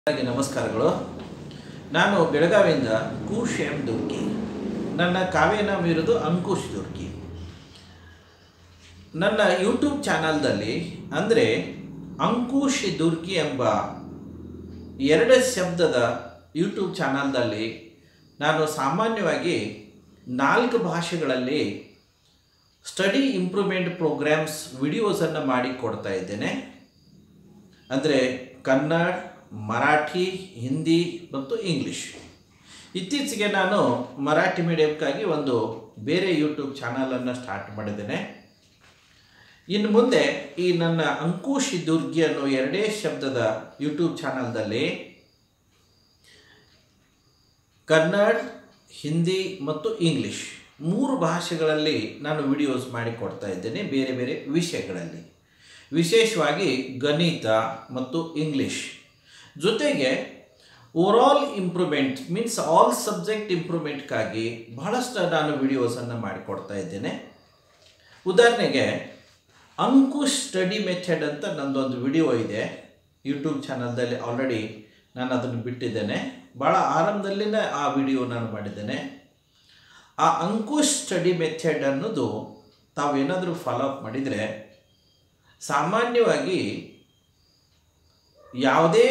ಹಾಗೆ ನಮಸ್ಕಾರಗಳು ನಾನು ಬೆಳಗಾವಿಯಿಂದ ಕೂಶ್ ಎಂ ದುರ್ಗಿ ನನ್ನ ಕಾವ್ಯನಾಮ ಇರೋದು ಅಂಕುಶ್ ದುರ್ಗಿ ನನ್ನ ಯೂಟ್ಯೂಬ್ ಚಾನಲ್ದಲ್ಲಿ ಅಂದರೆ ಅಂಕುಶ್ ದುರ್ಗಿ ಎಂಬ ಎರಡು ಶಬ್ದದ ಯೂಟ್ಯೂಬ್ ಚಾನಲ್ದಲ್ಲಿ ನಾನು ಸಾಮಾನ್ಯವಾಗಿ ನಾಲ್ಕು ಭಾಷೆಗಳಲ್ಲಿ ಸ್ಟಡಿ ಇಂಪ್ರೂವ್ಮೆಂಟ್ ಪ್ರೋಗ್ರಾಮ್ಸ್ ವಿಡಿಯೋಸನ್ನು ಮಾಡಿ ಕೊಡ್ತಾ ಇದ್ದೇನೆ ಅಂದರೆ ಕನ್ನಡ ಮರಾಠಿ ಹಿಂದಿ ಮತ್ತು ಇಂಗ್ಲೀಷ್ ಇತ್ತೀಚೆಗೆ ನಾನು ಮರಾಠಿ ಮೀಡಿಯಮ್ಗಾಗಿ ಒಂದು ಬೇರೆ ಯೂಟ್ಯೂಬ್ ಚಾನಲನ್ನು ಸ್ಟಾರ್ಟ್ ಮಾಡಿದ್ದೇನೆ ಇನ್ನು ಮುಂದೆ ಈ ನನ್ನ ಅಂಕುಶ್ ದುರ್ಗಿ ಅನ್ನೋ ಎರಡೇ ಶಬ್ದದ ಯೂಟ್ಯೂಬ್ ಚಾನಲ್ದಲ್ಲಿ ಕನ್ನಡ ಹಿಂದಿ ಮತ್ತು ಇಂಗ್ಲೀಷ್ ಮೂರು ಭಾಷೆಗಳಲ್ಲಿ ನಾನು ವಿಡಿಯೋಸ್ ಮಾಡಿ ಕೊಡ್ತಾ ಇದ್ದೇನೆ ಬೇರೆ ಬೇರೆ ವಿಷಯಗಳಲ್ಲಿ ವಿಶೇಷವಾಗಿ ಗಣಿತ ಮತ್ತು ಇಂಗ್ಲೀಷ್ ಜೊತೆಗೆ overall improvement means all subject ಇಂಪ್ರೂವ್ಮೆಂಟ್ಗಾಗಿ ಬಹಳಷ್ಟು ನಾನು ವಿಡಿಯೋಸನ್ನು ಮಾಡಿಕೊಡ್ತಾ ಇದ್ದೇನೆ ಉದಾಹರಣೆಗೆ ಅಂಕುಶ್ ಸ್ಟಡಿ ಮೆಥಡ್ ಅಂತ ನಂದೊಂದು ವಿಡಿಯೋ ಇದೆ ಯೂಟ್ಯೂಬ್ ಚಾನಲ್ದಲ್ಲಿ ಆಲ್ರೆಡಿ ನಾನು ಅದನ್ನು ಬಿಟ್ಟಿದ್ದೇನೆ ಭಾಳ ಆರಂಭದಲ್ಲಿನೇ ಆ ವಿಡಿಯೋ ನಾನು ಮಾಡಿದ್ದೇನೆ ಆ ಅಂಕುಶ್ ಸ್ಟಡಿ ಮೆಥಡ್ ಅನ್ನೋದು ತಾವೇನಾದರೂ ಫಾಲೋ ಅಪ್ ಮಾಡಿದರೆ ಸಾಮಾನ್ಯವಾಗಿ ಯಾವುದೇ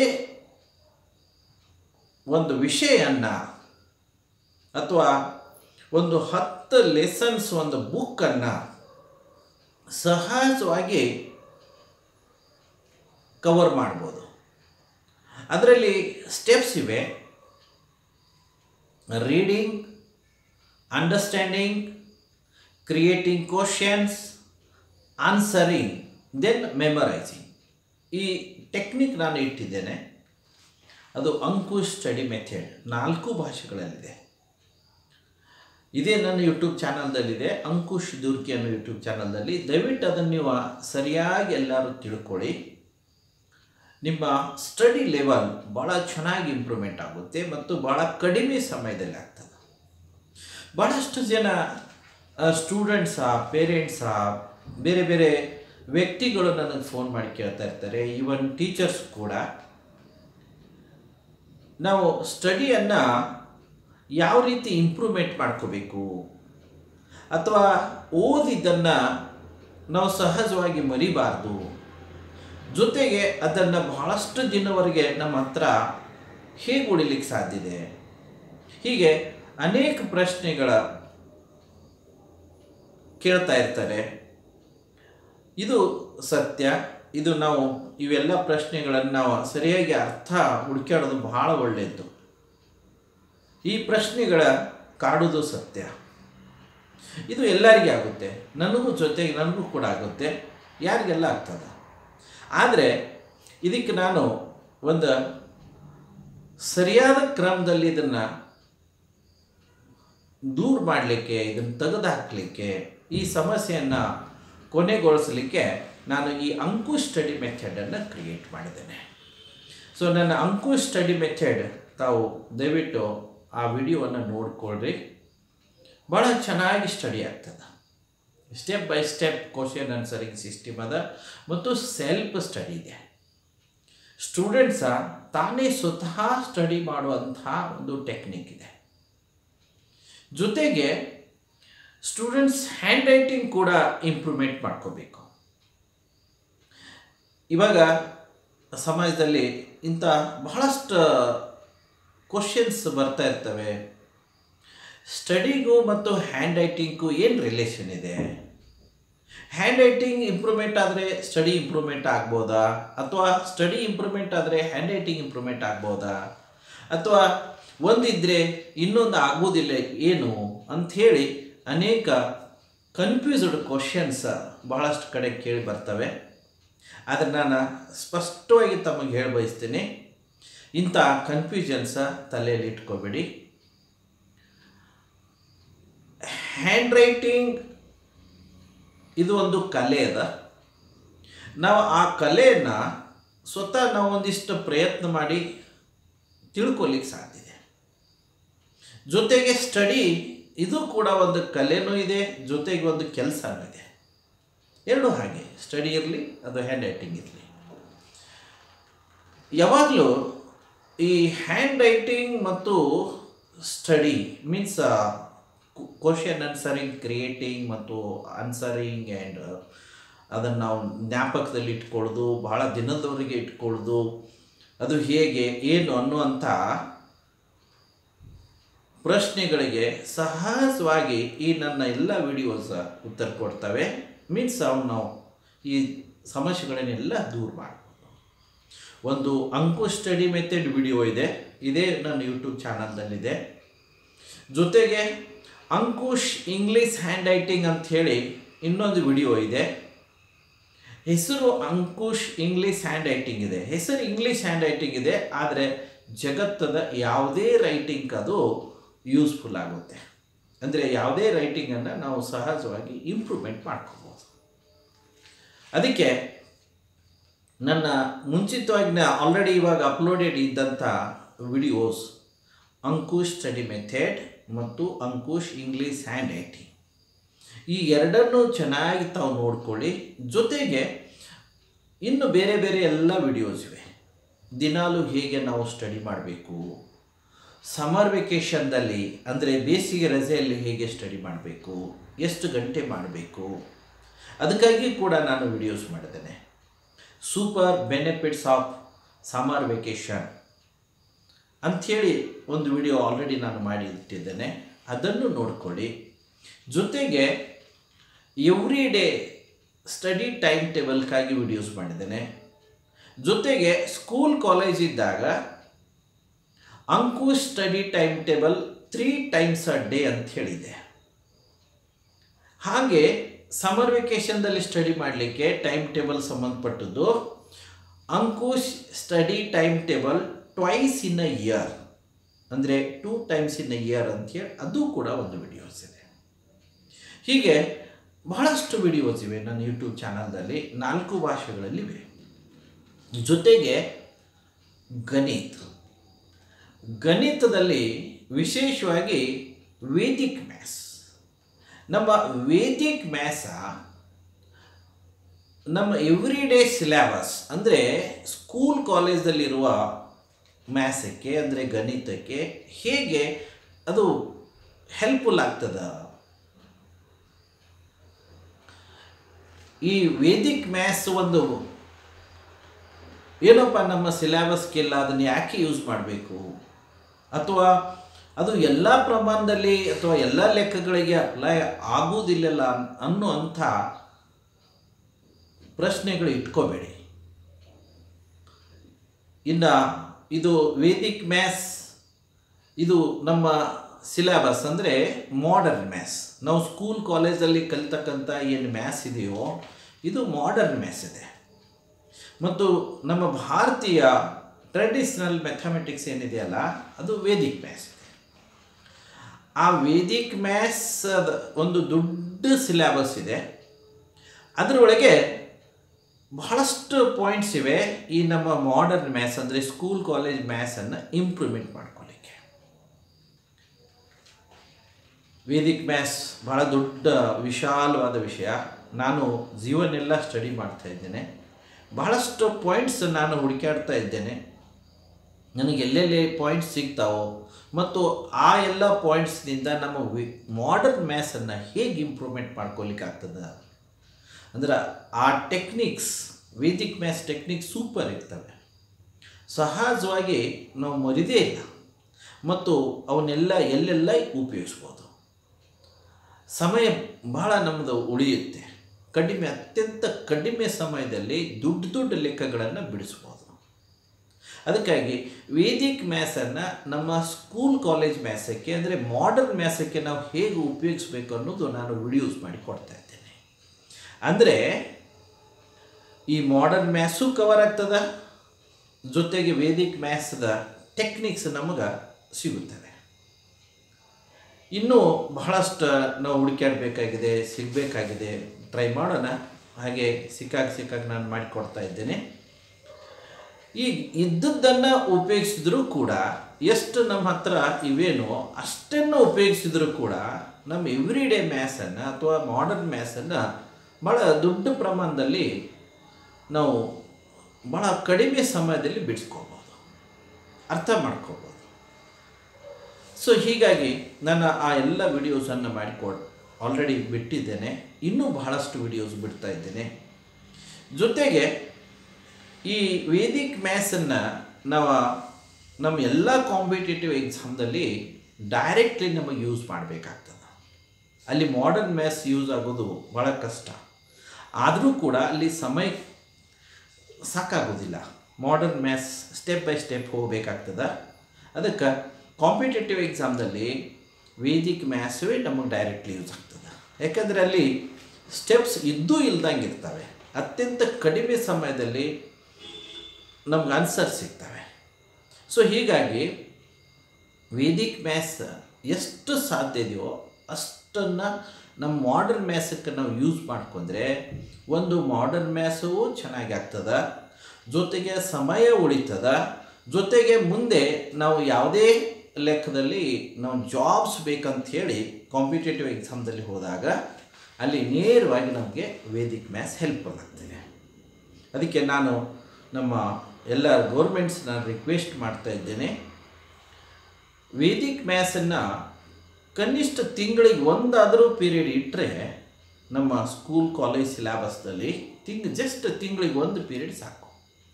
ಒಂದು ವಿಷಯವನ್ನು ಅಥವಾ ಒಂದು ಹತ್ತು ಲೆಸನ್ಸ್ ಒಂದು ಬುಕ್ಕನ್ನು ಸಹಜವಾಗಿ ಕವರ್ ಮಾಡ್ಬೋದು ಅದರಲ್ಲಿ ಸ್ಟೆಪ್ಸ್ ಇವೆ reading understanding creating questions answering then memorizing ಈ ಟೆಕ್ನಿಕ್ ನಾನು ಇಟ್ಟಿದ್ದೇನೆ ಅದು ಅಂಕುಶ್ ಸ್ಟಡಿ ಮೆಥಡ್ ನಾಲ್ಕು ಭಾಷೆಗಳಲ್ಲಿದೆ ಇದೇ ನನ್ನ ಯೂಟ್ಯೂಬ್ ಚಾನಲ್ದಲ್ಲಿದೆ ಅಂಕುಶ್ ದುರ್ಗಿ ಅನ್ನೋ ಯೂಟ್ಯೂಬ್ ಚಾನಲ್ದಲ್ಲಿ ದಯವಿಟ್ಟು ಅದನ್ನು ನೀವು ಸರಿಯಾಗಿ ಎಲ್ಲರೂ ತಿಳ್ಕೊಳ್ಳಿ ನಿಮ್ಮ ಸ್ಟಡಿ ಲೆವೆಲ್ ಭಾಳ ಚೆನ್ನಾಗಿ ಇಂಪ್ರೂವ್ಮೆಂಟ್ ಆಗುತ್ತೆ ಮತ್ತು ಭಾಳ ಕಡಿಮೆ ಸಮಯದಲ್ಲಿ ಆಗ್ತದೆ ಭಾಳಷ್ಟು ಜನ ಸ್ಟೂಡೆಂಟ್ಸಾ ಪೇರೆಂಟ್ಸಾ ಬೇರೆ ಬೇರೆ ವ್ಯಕ್ತಿಗಳು ನನಗೆ ಫೋನ್ ಮಾಡಿ ಕೇಳ್ತಾ ಇರ್ತಾರೆ ಈವನ್ ಟೀಚರ್ಸ್ ಕೂಡ ನಾವು ಸ್ಟಡಿಯನ್ನು ಯಾವ ರೀತಿ ಇಂಪ್ರೂವ್ಮೆಂಟ್ ಮಾಡ್ಕೋಬೇಕು ಅಥವಾ ಓದಿದ್ದನ್ನು ನಾವು ಸಹಜವಾಗಿ ಮರಿಬಾರ್ದು ಜೊತೆಗೆ ಅದನ್ನು ಬಹಳಷ್ಟು ದಿನವರೆಗೆ ನಮ್ಮ ಹತ್ರ ಹೇಗೆ ಉಳಿಲಿಕ್ಕೆ ಸಾಧ್ಯ ಇದೆ ಹೀಗೆ ಅನೇಕ ಪ್ರಶ್ನೆಗಳ ಕೇಳ್ತಾ ಇರ್ತಾರೆ ಇದು ಸತ್ಯ ಇದು ನಾವು ಇವೆಲ್ಲ ಪ್ರಶ್ನೆಗಳನ್ನು ನಾವು ಸರಿಯಾಗಿ ಅರ್ಥ ಹುಡುಕಾಡೋದು ಬಹಳ ಒಳ್ಳೆಯದು ಈ ಪ್ರಶ್ನೆಗಳ ಕಾಡೋದು ಸತ್ಯ ಇದು ಎಲ್ಲರಿಗೆ ಆಗುತ್ತೆ ನನಗೂ ಜೊತೆಗೆ ನನಗೂ ಕೂಡ ಆಗುತ್ತೆ ಯಾರಿಗೆಲ್ಲ ಆಗ್ತದೆ ಆದರೆ ಇದಕ್ಕೆ ನಾನು ಒಂದು ಸರಿಯಾದ ಕ್ರಮದಲ್ಲಿ ಇದನ್ನು ದೂರ ಮಾಡಲಿಕ್ಕೆ ಇದನ್ನು ತೆಗೆದು ಹಾಕಲಿಕ್ಕೆ ಈ ಸಮಸ್ಯೆಯನ್ನು ಕೊನೆಗೊಳಿಸಲಿಕ್ಕೆ ನಾನು ಈ ಅಂಕುಶ್ ಸ್ಟಡಿ ಮೆಥಡನ್ನು ಕ್ರಿಯೇಟ್ ಮಾಡಿದ್ದೇನೆ ಸೊ ನನ್ನ ಅಂಕುಶ್ ಸ್ಟಡಿ ಮೆಥಡ್ ತಾವು ದಯವಿಟ್ಟು ಆ ವಿಡಿಯೋವನ್ನು ನೋಡಿಕೊಳ್ಳ್ರಿ ಭಾಳ ಚೆನ್ನಾಗಿ ಸ್ಟಡಿ ಆಗ್ತದೆ step by step question answering system ಅದ ಮತ್ತು ಸೆಲ್ಫ್ ಸ್ಟಡಿ ಇದೆ ಸ್ಟೂಡೆಂಟ್ಸ ತಾನೇ ಸ್ವತಃ ಸ್ಟಡಿ ಮಾಡುವಂತಹ ಒಂದು ಟೆಕ್ನಿಕ್ ಇದೆ ಜೊತೆಗೆ ಸ್ಟೂಡೆಂಟ್ಸ್ ಹ್ಯಾಂಡ್ ರೈಟಿಂಗ್ ಕೂಡ ಇಂಪ್ರೂವ್ಮೆಂಟ್ ಮಾಡ್ಕೋಬೇಕು ಇವಾಗ ಸಮಾಜದಲ್ಲಿ ಇಂಥ ಬಹಳಷ್ಟು ಕ್ವಶನ್ಸ್ ಬರ್ತಾ ಇರ್ತವೆ ಸ್ಟಡಿಗೂ ಮತ್ತು ಹ್ಯಾಂಡ್ ರೈಟಿಂಗ್ಗೂ ಏನು ರಿಲೇಷನ್ ಇದೆ ಹ್ಯಾಂಡ್ ರೈಟಿಂಗ್ ಇಂಪ್ರೂವ್ಮೆಂಟ್ ಆದರೆ ಸ್ಟಡಿ ಇಂಪ್ರೂವ್ಮೆಂಟ್ ಆಗ್ಬೋದಾ ಅಥವಾ ಸ್ಟಡಿ ಇಂಪ್ರೂವ್ಮೆಂಟ್ ಆದರೆ ಹ್ಯಾಂಡ್ ರೈಟಿಂಗ್ ಇಂಪ್ರೂವ್ಮೆಂಟ್ ಆಗ್ಬೋದಾ ಅಥವಾ ಒಂದಿದ್ದರೆ ಇನ್ನೊಂದು ಆಗೋದಿಲ್ಲ ಏನು ಅಂಥೇಳಿ ಅನೇಕ ಕನ್ಫ್ಯೂಸ್ಡ್ ಕ್ವಶನ್ಸ್ ಬಹಳಷ್ಟು ಕಡೆ ಕೇಳಿ ಬರ್ತವೆ ಆದರೆ ನಾನು ಸ್ಪಷ್ಟವಾಗಿ ತಮಗೆ ಹೇಳಿ ಬಯಸ್ತೀನಿ ಇಂಥ ಕನ್ಫ್ಯೂಷನ್ಸ ತಲೆಯಲ್ಲಿ ಇಟ್ಕೋಬೇಡಿ ಹ್ಯಾಂಡ್ ರೈಟಿಂಗ್ ಇದು ಒಂದು ಕಲೆ ಅದ ನಾವು ಆ ಕಲೆಯನ್ನು ಸ್ವತಃ ನಾವು ಒಂದಿಷ್ಟು ಪ್ರಯತ್ನ ಮಾಡಿ ತಿಳ್ಕೊಲಿಕ್ಕೆ ಸಾಧ್ಯ ಇದೆ ಜೊತೆಗೆ ಸ್ಟಡಿ ಇದು ಕೂಡ ಒಂದು ಕಲೆನೂ ಇದೆ ಜೊತೆಗೆ ಒಂದು ಕೆಲಸನೂ ಇದೆ ಎರಡೂ ಹಾಗೆ ಸ್ಟಡಿ ಇರಲಿ ಅದು ಹ್ಯಾಂಡ್ ರೈಟಿಂಗ್ ಇರಲಿ ಯಾವಾಗಲೂ ಈ ಹ್ಯಾಂಡ್ ರೈಟಿಂಗ್ ಮತ್ತು study means question answering creating ಮತ್ತು ಆನ್ಸರಿಂಗ್ ಆ್ಯಂಡ್ ಅದನ್ನು ನಾವು ಜ್ಞಾಪಕದಲ್ಲಿ ಇಟ್ಕೊಳ್ಳೋದು ಬಹಳ ದಿನದವರೆಗೆ ಇಟ್ಕೊಳ್ಳೋದು ಅದು ಹೇಗೆ ಏನು ಅನ್ನುವಂಥ ಪ್ರಶ್ನೆಗಳಿಗೆ ಸಹಜವಾಗಿ ಈ ನನ್ನ ಎಲ್ಲ ವಿಡಿಯೋಸ್ ಉತ್ತರ ಕೊಡ್ತವೆ ಮೀನ್ಸ್ ಅವ್ನು ನಾವು ಈ ಸಮಸ್ಯೆಗಳನ್ನೆಲ್ಲ ದೂರ ಮಾಡ್ಬೋದು ಒಂದು ಅಂಕು ಸ್ಟಡಿ ಮೆಥಡ್ ವಿಡಿಯೋ ಇದೆ ಇದೇ ನನ್ನ ಯೂಟ್ಯೂಬ್ ಚಾನಲ್ದಲ್ಲಿದೆ ಜೊತೆಗೆ ಅಂಕುಶ್ ಇಂಗ್ಲೀಷ್ ಹ್ಯಾಂಡ್ ರೈಟಿಂಗ್ ಅಂಥೇಳಿ ಇನ್ನೊಂದು ವಿಡಿಯೋ ಇದೆ ಹೆಸರು ಅಂಕುಶ್ ಇಂಗ್ಲೀಷ್ ಹ್ಯಾಂಡ್ ರೈಟಿಂಗ್ ಇದೆ ಹೆಸರು ಇಂಗ್ಲೀಷ್ ಹ್ಯಾಂಡ್ ರೈಟಿಂಗ್ ಇದೆ ಆದರೆ ಜಗತ್ತದ ಯಾವುದೇ ರೈಟಿಂಗ್ ಅದು ಯೂಸ್ಫುಲ್ ಆಗುತ್ತೆ ಅಂದರೆ ಯಾವುದೇ ರೈಟಿಂಗನ್ನು ನಾವು ಸಹಜವಾಗಿ ಇಂಪ್ರೂವ್ಮೆಂಟ್ ಮಾಡ್ಕೋಬೋದು ಅದಕ್ಕೆ ನನ್ನ ಮುಂಚಿತವಾಗಿ ನಾ ಆಲ್ರೆಡಿ ಇವಾಗ ಅಪ್ಲೋಡೆಡ್ ಇದ್ದಂಥ ವಿಡಿಯೋಸ್ ಅಂಕುಶ್ ಸ್ಟಡಿ ಮೆಥಡ್ ಮತ್ತು ಅಂಕುಶ್ ಇಂಗ್ಲೀಷ್ ಹ್ಯಾಂಡ್ ರೈಟಿಂಗ್ ಈ ಎರಡನ್ನೂ ಚೆನ್ನಾಗಿ ತಾವು ನೋಡ್ಕೊಳ್ಳಿ ಜೊತೆಗೆ ಇನ್ನು ಬೇರೆ ಬೇರೆ ಎಲ್ಲ ವಿಡಿಯೋಸ್ ಇವೆ ದಿನಾಲೂ ಹೇಗೆ ನಾವು ಸ್ಟಡಿ ಮಾಡಬೇಕು ಸಮರ್ ವೆಕೇಷನ್ದಲ್ಲಿ ಅಂದರೆ ಬೇಸಿಗೆ ರಜೆಯಲ್ಲಿ ಹೇಗೆ ಸ್ಟಡಿ ಮಾಡಬೇಕು ಎಷ್ಟು ಗಂಟೆ ಮಾಡಬೇಕು ಅದಕ್ಕಾಗಿ ಕೂಡ ನಾನು ವಿಡಿಯೋಸ್ ಮಾಡಿದ್ದೇನೆ super benefits of summer vacation ಅಂಥೇಳಿ ಒಂದು ವಿಡಿಯೋ ಆಲ್ರೆಡಿ ನಾನು ಮಾಡಿ ಇಟ್ಟಿದ್ದೇನೆ ಅದನ್ನು ನೋಡ್ಕೊಳ್ಳಿ ಜೊತೆಗೆ ಎವ್ರಿ ಡೇ ಸ್ಟಡಿ ಟೈಮ್ ಟೇಬಲ್ಗಾಗಿ ವಿಡಿಯೋಸ್ ಮಾಡಿದ್ದೇನೆ ಜೊತೆಗೆ ಸ್ಕೂಲ್ ಕಾಲೇಜ್ ಇದ್ದಾಗ Anku study time table three times a day ಅಂತ ಹೇಳಿದೆ ಹಾಗೆ ಸಮರ್ ವೆಕೇಷನ್ದಲ್ಲಿ ಸ್ಟಡಿ ಮಾಡಲಿಕ್ಕೆ ಟೈಮ್ ಟೇಬಲ್ ಸಂಬಂಧಪಟ್ಟದ್ದು Ankush study time table twice in a year ಅಂದರೆ two times in a year ಅಂಥೇಳಿ ಅದು ಕೂಡ ಒಂದು ವಿಡಿಯೋಸ್ ಇದೆ ಹೀಗೆ ಬಹಳಷ್ಟು ವಿಡಿಯೋಸ್ ಇವೆ ನನ್ನ ಯೂಟ್ಯೂಬ್ ಚಾನಲ್ದಲ್ಲಿ ನಾಲ್ಕು ಭಾಷೆಗಳಲ್ಲಿವೆ ಜೊತೆಗೆ ಗಣಿತ ಗಣಿತದಲ್ಲಿ ವಿಶೇಷವಾಗಿ ವೇದಿಕ್ ಮ್ಯಾಥ್ಸ್ ನಮ್ಮ ವೇದಿಕ್ ಮ್ಯಾಥ್ಸ ನಮ್ಮ ಎವ್ರಿ ಡೇ ಸಿಲೆಬಸ್ ಅಂದರೆ ಸ್ಕೂಲ್ ಕಾಲೇಜಲ್ಲಿರುವ ಮ್ಯಾಥ್ಸಕ್ಕೆ ಅಂದರೆ ಗಣಿತಕ್ಕೆ ಹೇಗೆ ಅದು ಹೆಲ್ಪ್ಫುಲ್ ಆಗ್ತದ ಈ ವೇದಿಕ್ ಮ್ಯಾಥ್ಸ್ ಒಂದು ಏನಪ್ಪ ನಮ್ಮ ಸಿಲೆಬಸ್ಗೆಲ್ಲ ಅದನ್ನು ಯಾಕೆ ಯೂಸ್ ಮಾಡಬೇಕು ಅಥವಾ ಅದು ಎಲ್ಲ ಪ್ರಮಾಣದಲ್ಲಿ ಅಥವಾ ಎಲ್ಲ ಲೆಕ್ಕಗಳಿಗೆ ಅಪ್ಲೈ ಆಗುವುದಿಲ್ಲಲ್ಲ ಅನ್ನುವಂಥ ಪ್ರಶ್ನೆಗಳು ಇಟ್ಕೋಬೇಡಿ ಇನ್ನು ಇದು ವೇದಿಕ್ ಮ್ಯಾಥ್ಸ್ ಇದು ನಮ್ಮ ಸಿಲೆಬಸ್ ಅಂದರೆ ಮಾಡರ್ನ್ ಮ್ಯಾಥ್ಸ್ ನಾವು ಸ್ಕೂಲ್ ಕಾಲೇಜಲ್ಲಿ ಕಲಿತಕ್ಕಂಥ ಏನು ಮ್ಯಾಥ್ಸ್ ಇದೆಯೋ ಇದು ಮಾಡರ್ನ್ ಮ್ಯಾಥ್ಸ್ ಇದೆ ಮತ್ತು ನಮ್ಮ ಭಾರತೀಯ ಟ್ರೆಡಿಷ್ನಲ್ ಮ್ಯಾಥಮೆಟಿಕ್ಸ್ ಏನಿದೆಯಲ್ಲ ಅದು ವೇದಿಕ್ ಮ್ಯಾಥ್ಸ್ ಇದೆ ಆ ವೇದಿಕ್ ಮ್ಯಾಥ್ಸ್ ಒಂದು ದೊಡ್ಡ ಸಿಲೆಬಸ್ ಇದೆ ಅದರೊಳಗೆ ಬಹಳಷ್ಟು ಪಾಯಿಂಟ್ಸ್ ಇವೆ ಈ ನಮ್ಮ ಮಾಡರ್ನ್ ಮ್ಯಾಥ್ಸ್ ಅಂದರೆ ಸ್ಕೂಲ್ ಕಾಲೇಜ್ ಮ್ಯಾಥ್ಸನ್ನು ಇಂಪ್ರೂವ್ಮೆಂಟ್ ಮಾಡ್ಕೊಳ್ಳಿಕ್ಕೆ ವೇದಿಕ್ ಮ್ಯಾಥ್ಸ್ ಬಹಳ ದೊಡ್ಡ ವಿಶಾಲವಾದ ವಿಷಯ ನಾನು ಜೀವನೆಲ್ಲ ಸ್ಟಡಿ ಮಾಡ್ತಾ ಇದ್ದೇನೆ ಬಹಳಷ್ಟು ಪಾಯಿಂಟ್ಸ್ ನಾನು ಹುಡುಕಾಡ್ತಾ ಇದ್ದೇನೆ ನನಗೆ ಎಲ್ಲೆಲ್ಲಿ ಪಾಯಿಂಟ್ಸ್ ಸಿಗ್ತಾವೋ ಮತ್ತು ಆ ಎಲ್ಲ ಪಾಯಿಂಟ್ಸ್ನಿಂದ ನಮ್ಮ ವಿ ಮಾಡರ್ನ್ ಮ್ಯಾಥ್ಸನ್ನು ಹೇಗೆ ಇಂಪ್ರೂವ್ಮೆಂಟ್ ಮಾಡ್ಕೊಲಿಕ್ಕೆ ಆಗ್ತದೆ ಅಂದ್ರೆ ಆ techniques Vedic maths techniques super ಇರ್ತವೆ ಸಹಜವಾಗಿ ನಾವು ಮರಿದೇ ಇಲ್ಲ ಮತ್ತು ಅವನ್ನೆಲ್ಲ ಎಲ್ಲೆಲ್ಲ ಉಪಯೋಗಿಸ್ಬೋದು ಸಮಯ ಬಹಳ ನಮ್ಮದು ಉಳಿಯುತ್ತೆ ಕಡಿಮೆ ಅತ್ಯಂತ ಕಡಿಮೆ ಸಮಯದಲ್ಲಿ ದೊಡ್ಡ ದೊಡ್ಡ ಲೆಕ್ಕಗಳನ್ನು ಬಿಡಿಸ್ಬೋದು ಅದಕ್ಕಾಗಿ ವೇದಿಕ್ ಮ್ಯಾಥ್ಸನ್ನು ನಮ್ಮ ಸ್ಕೂಲ್ ಕಾಲೇಜ್ ಮ್ಯಾಥ್ಸಕ್ಕೆ ಅಂದರೆ ಮಾಡರ್ನ್ ಮ್ಯಾಥ್ಸಕ್ಕೆ ನಾವು ಹೇಗೆ ಉಪಯೋಗಿಸ್ಬೇಕು ಅನ್ನೋದು ನಾನು ವಿಡಿಯೋಸ್ ಮಾಡಿ ಕೊಡ್ತಾ ಇದ್ದೇನೆ ಅಂದರೆ ಈ ಮಾಡರ್ನ್ ಮ್ಯಾಥ್ಸು ಕವರ್ ಆಗ್ತದ ಜೊತೆಗೆ ವೇದಿಕ್ ಮ್ಯಾಥ್ಸ್ದ ಟೆಕ್ನಿಕ್ಸ್ ನಮಗೆ ಸಿಗುತ್ತವೆ ಇನ್ನೂ ಬಹಳಷ್ಟು ನಾವು ಹುಡುಕಾಡಬೇಕಾಗಿದೆ ಸಿಗಬೇಕಾಗಿದೆ ಟ್ರೈ ಮಾಡೋಣ ಹಾಗೆ ಸಿಕ್ಕಾಗ ಸಿಕ್ಕಾಗ ನಾನು ಮಾಡಿಕೊಡ್ತಾ ಇದ್ದೇನೆ ಈಗ ಇದ್ದದ್ದನ್ನು ಉಪಯೋಗಿಸಿದ್ರೂ ಕೂಡ ಎಷ್ಟು ನಮ್ಮ ಹತ್ರ ಇವೇನೋ ಅಷ್ಟನ್ನು ಉಪಯೋಗಿಸಿದ್ರೂ ಕೂಡ ನಮ್ಮ ಎವ್ರಿ ಡೇ ಮ್ಯಾಥ್ಸನ್ನು ಅಥವಾ ಮಾಡರ್ನ್ ಮ್ಯಾಥ್ಸನ್ನು ಭಾಳ ದೊಡ್ಡ ಪ್ರಮಾಣದಲ್ಲಿ ನಾವು ಭಾಳ ಕಡಿಮೆ ಸಮಯದಲ್ಲಿ ಬಿಡಿಸ್ಕೋಬೋದು ಅರ್ಥ ಮಾಡ್ಕೋಬೋದು ಸೊ ಹೀಗಾಗಿ ನಾನು ಆ ಎಲ್ಲ ವಿಡಿಯೋಸನ್ನು ಮಾಡಿಕೊಡ್ ಆಲ್ರೆಡಿ ಬಿಟ್ಟಿದ್ದೇನೆ ಇನ್ನೂ ಬಹಳಷ್ಟು ವಿಡಿಯೋಸ್ ಬಿಡ್ತಾ ಇದ್ದೇನೆ ಜೊತೆಗೆ ಈ ವೇದಿಕ್ ಮ್ಯಾಥ್ಸನ್ನು ನಾವು ನಮ್ಮ ಎಲ್ಲ ಕಾಂಪಿಟೇಟಿವ್ ಎಕ್ಸಾಮ್ದಲ್ಲಿ ಡೈರೆಕ್ಟ್ಲಿ ನಮಗೆ ಯೂಸ್ ಮಾಡಬೇಕಾಗ್ತದೆ ಅಲ್ಲಿ ಮಾಡರ್ನ್ ಮ್ಯಾಥ್ಸ್ ಯೂಸ್ ಆಗೋದು ಭಾಳ ಕಷ್ಟ ಆದರೂ ಕೂಡ ಅಲ್ಲಿ ಸಮಯ ಸಾಕಾಗೋದಿಲ್ಲ modern maths step by step ಹೋಗಬೇಕಾಗ್ತದೆ ಅದಕ್ಕೆ ಕಾಂಪಿಟೇಟಿವ್ ಎಕ್ಸಾಮ್ದಲ್ಲಿ ವೇದಿಕ್ ಮ್ಯಾಥ್ಸೇ ನಮಗೆ ಡೈರೆಕ್ಟ್ಲಿ ಯೂಸ್ ಆಗ್ತದೆ ಯಾಕಂದರೆ ಅಲ್ಲಿ ಸ್ಟೆಪ್ಸ್ ಇದ್ದೂ ಇಲ್ದಂಗೆ ಇರ್ತವೆ ಅತ್ಯಂತ ಕಡಿಮೆ ಸಮಯದಲ್ಲಿ ನಮ್ಗೆ ಆನ್ಸರ್ ಸಿಗ್ತವೆ ಸೊ ಹೀಗಾಗಿ ವೇದಿಕ್ ಮ್ಯಾಥ್ಸ್ ಎಷ್ಟು ಸಾಧ್ಯ ಇದೆಯೋ ಅಷ್ಟನ್ನು ನಮ್ಮ ಮಾಡರ್ನ್ ಮ್ಯಾಥ್ಸಕ್ಕೆ ನಾವು ಯೂಸ್ ಮಾಡ್ಕೊಂಡ್ರೆ ಒಂದು ಮಾಡರ್ನ್ ಮ್ಯಾಥ್ಸು ಚೆನ್ನಾಗಿ ಆಗ್ತದೆ ಜೊತೆಗೆ ಸಮಯ ಉಳಿತದ ಜೊತೆಗೆ ಮುಂದೆ ನಾವು ಯಾವುದೇ ಲೆಕ್ಕದಲ್ಲಿ ನಾವು ಜಾಬ್ಸ್ ಬೇಕಂತ ಹೇಳಿ ಕಾಂಪಿಟೇಟಿವ್ ಎಕ್ಸಾಮ್ದಲ್ಲಿ ಹೋದಾಗ ಅಲ್ಲಿ ನೇರವಾಗಿ ನಮಗೆ ವೇದಿಕ್ ಮ್ಯಾಥ್ಸ್ ಹೆಲ್ಪ್ಫುಲ್ ಆಗ್ತದೆ ಅದಕ್ಕೆ ನಾನು ನಮ್ಮ ಎಲ್ಲ ಗೌರ್ಮೆಂಟ್ಸ್ ನಾನು ರಿಕ್ವೆಸ್ಟ್ ಮಾಡ್ತಾ ಇದ್ದೇನೆ ವೇದಿಕ್ ಮ್ಯಾಥ್ಸನ್ನು ಕನಿಷ್ಠ ತಿಂಗಳಿಗೆ ಒಂದಾದರೂ ಪೀರಿಯಡ್ ಇಟ್ಟರೆ ನಮ್ಮ ಸ್ಕೂಲ್ ಕಾಲೇಜ್ ಸಿಲೆಬಸ್ದಲ್ಲಿ ತಿಂಗ್ ಜಸ್ಟ್ ತಿಂಗಳಿಗೆ ಒಂದು ಪೀರಿಯಡ್ ಸಾಕು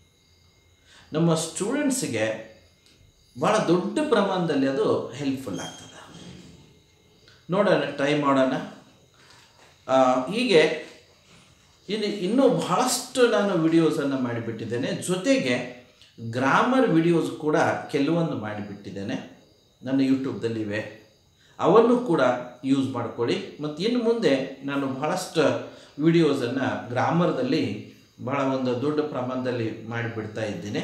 ನಮ್ಮ ಸ್ಟೂಡೆಂಟ್ಸಿಗೆ ಭಾಳ ದೊಡ್ಡ ಪ್ರಮಾಣದಲ್ಲಿ ಅದು ಹೆಲ್ಪ್ಫುಲ್ ಆಗ್ತದೆ ನೋಡೋಣ ಟ್ರೈ ಮಾಡೋಣ ಆ, ಹೀಗೆ ಇದು ಇನ್ನೂ ಬಹಳಷ್ಟು ನಾನು ವಿಡಿಯೋಸನ್ನು ಮಾಡಿಬಿಟ್ಟಿದ್ದೇನೆ ಜೊತೆಗೆ ಗ್ರಾಮರ್ ವಿಡಿಯೋಸ್ ಕೂಡ ಕೆಲವೊಂದು ಮಾಡಿಬಿಟ್ಟಿದ್ದೇನೆ ನನ್ನ ಯೂಟ್ಯೂಬ್ದಲ್ಲಿವೆ ಅವನ್ನು ಕೂಡ ಯೂಸ್ ಮಾಡ್ಕೊಳ್ಳಿ ಮತ್ತು ಇನ್ನು ಮುಂದೆ ನಾನು ಬಹಳಷ್ಟು ವಿಡಿಯೋಸನ್ನು ಗ್ರಾಮರ್ದಲ್ಲಿ ಬಹಳ ಒಂದು ದೊಡ್ಡ ಪ್ರಮಾಣದಲ್ಲಿ ಮಾಡಿಬಿಡ್ತಾ ಇದ್ದೀನಿ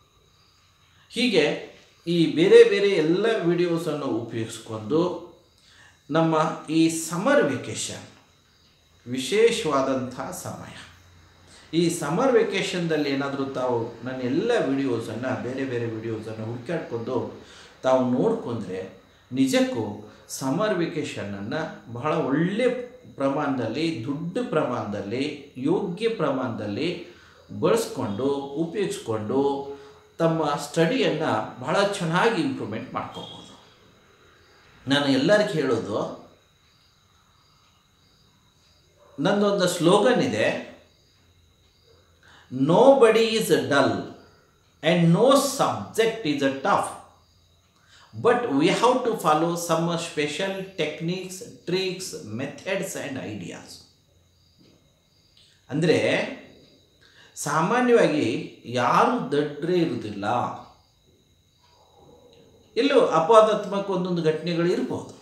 ಹೀಗೆ ಈ ಬೇರೆ ಬೇರೆ ಎಲ್ಲ ವಿಡಿಯೋಸನ್ನು ಉಪಯೋಗಿಸ್ಕೊಂಡು ನಮ್ಮ ಈ ಸಮರ್ ವೆಕೇಷನ್ ವಿಶೇಷವಾದಂಥ ಸಮಯ ಈ ಸಮರ್ ವೆಕೇಷನ್ದಲ್ಲಿ ಏನಾದರೂ ತಾವು ನನ್ನ ಎಲ್ಲ ವಿಡಿಯೋಸನ್ನು ಬೇರೆ ಬೇರೆ ವಿಡಿಯೋಸನ್ನು ಹುಡುಕಾಡ್ಕೊಂಡು ತಾವು ನೋಡ್ಕೊಂಡ್ರೆ ನಿಜಕ್ಕೂ ಸಮರ್ ವೆಕೇಷನನ್ನು ಬಹಳ ಒಳ್ಳೆ ಪ್ರಮಾಣದಲ್ಲಿ ದೊಡ್ಡ ಪ್ರಮಾಣದಲ್ಲಿ ಯೋಗ್ಯ ಪ್ರಮಾಣದಲ್ಲಿ ಬಳಸ್ಕೊಂಡು ಉಪಯೋಗಿಸ್ಕೊಂಡು ತಮ್ಮ ಸ್ಟಡಿಯನ್ನು ಬಹಳ ಚೆನ್ನಾಗಿ ಇಂಪ್ರೂವ್ಮೆಂಟ್ ಮಾಡ್ಕೋಬೋದು ನಾನು ಎಲ್ಲರಿಗೂ ಹೇಳೋದು ನಂದೊಂದು ಸ್ಲೋಗನ್ ಇದೆ nobody is dull and no subject is a tough but we have to follow some special techniques tricks methods and ideas ಅಂದರೆ ಸಾಮಾನ್ಯವಾಗಿ ಯಾರು ದಡ್ರೆ ಇರುವುದಿಲ್ಲ ಎಲ್ಲೋ ಅಪಾದಾತ್ಮಕ ಒಂದೊಂದು ಘಟನೆಗಳು ಇರ್ಬೋದು